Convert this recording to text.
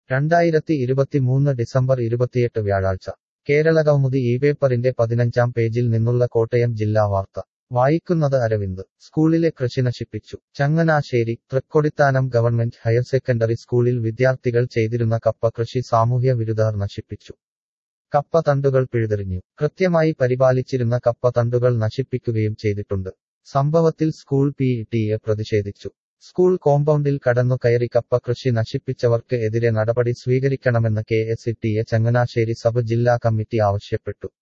രണ്ടായിരത്തി ഇരുപത്തിമൂന്ന് ഡിസംബർ ഇരുപത്തിയെട്ട് വ്യാഴാഴ്ച കേരളകൗമുദി ഈ പേപ്പറിന്റെ പതിനഞ്ചാം പേജിൽ നിന്നുള്ള കോട്ടയം ജില്ലാ വാർത്ത വായിക്കുന്നത് അരവിന്ദ് സ്കൂളിലെ കൃഷി നശിപ്പിച്ചു Changanassery Thrikkodithanam government higher secondary സ്കൂളിൽ വിദ്യാർത്ഥികൾ ചെയ്തിരുന്ന കപ്പ കൃഷി സാമൂഹ്യ വിരുദ്ധർ നശിപ്പിച്ചു കപ്പ തണ്ടുകൾ പിഴുതെറിഞ്ഞു കൃത്യമായി പരിപാലിച്ചിരുന്ന കപ്പ തണ്ടുകൾ നശിപ്പിക്കുകയും ചെയ്തിട്ടുണ്ട് സംഭവത്തിൽ സ്കൂൾ പി ടിയെ പ്രതിഷേധിച്ചു സ്കൂൾ കോമ്പൗണ്ടിൽ കടന്നു കയറി കപ്പ കൃഷി നശിപ്പിച്ചവർക്ക് എതിരെ നടപടി സ്വീകരിക്കണമെന്ന് കെ എസ് ടിയെ ചങ്ങനാശ്ശേരി സബ് ജില്ലാ കമ്മിറ്റി ആവശ്യപ്പെട്ടു